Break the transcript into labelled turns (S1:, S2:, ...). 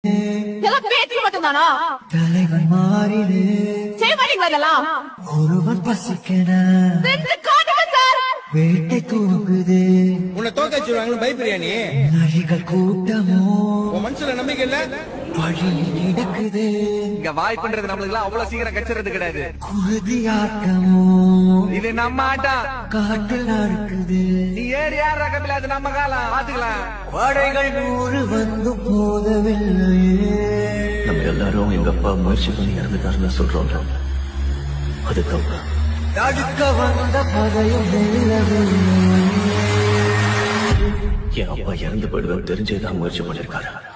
S1: எல்லாம் பேச்சு மட்டும்தானா
S2: தலைவன் மாறிடு
S1: செய்ய மாட்டீங்களா இதெல்லாம்
S2: ஒருவன் பசிக்கன
S1: செஞ்சு காட்டுங்க சார்
S2: வேட்டை தூங்குது
S3: உன்னை தோக்க வச்சிருவாங்கன்னு பயப்படுறியா நீ
S2: நரிகள் கூட்டமோ
S3: உன் மனசுல நம்பிக்கை இல்ல
S2: வழியில் கிடக்குது
S4: இங்க வாய்ப்புன்றது நம்மளுக்கு எல்லாம் அவ்வளவு சீக்கிரம் கச்சிறது கிடையாது
S2: குருதி ஆட்டமோ
S4: இது நம்ம ஆட்டம்
S2: காட்டில் நடக்குது
S4: நீ ஏறி யார் ரகமில்ல அது நம்ம காலம் பாத்துக்கலாம்
S2: படைகள் நூறு வந்து போதவில்லையே
S5: நம்ம எல்லாரும் எங்க அப்பா முயற்சி பண்ணி இறந்துட்டாருன்னு சொல்றோம் அது தப்பு
S2: தடுக்க வந்த பதையும் வெல்லவில்லை
S5: என் அப்பா இறந்து போயிடுவேன் தெரிஞ்சேதான் முயற்சி பண்ணிருக்காரு